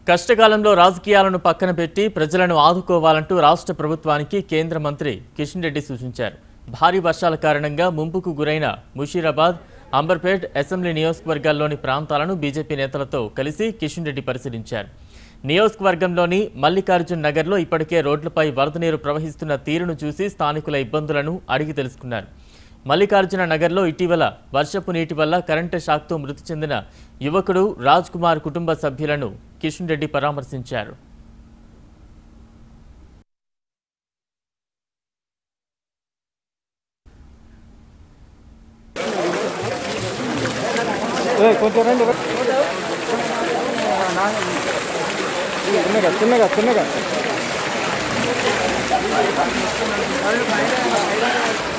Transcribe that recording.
కష్టకాలంలో రాజకీయాలను పక్కన పెట్టి ప్రజలను ఆదుకోవాలంటూ రాష్ట్ర ప్రభుత్వానికి కేంద్ర మంత్రి కిషన్ రెడ్డి సూచించారు భారీ వర్షాల కారణంగా ముంపుకు గురైన ముషీరాబాద్ అంబర్పేట్ అసెంబ్లీ నియోజకవర్గాల్లోని ప్రాంతాలను బీజేపీ నేతలతో కలిసి కిషన్ రెడ్డి పరిశీలించారు నియోజకవర్గంలోని మల్లికార్జున్ నగర్లో ఇప్పటికే రోడ్లపై వరద నీరు ప్రవహిస్తున్న తీరును చూసి స్థానికుల ఇబ్బందులను అడిగి తెలుసుకున్నారు మల్లికార్జున నగర్లో ఇటీవల వర్షపు నీటి వల్ల కరెంటు షాక్తో మృతి చెందిన యువకుడు రాజ్ కుమార్ కుటుంబ సభ్యులను కిషన్ రెడ్డి పరామర్శించారు కొంచెం రండి చిన్నగా చిన్నగా చిన్నగా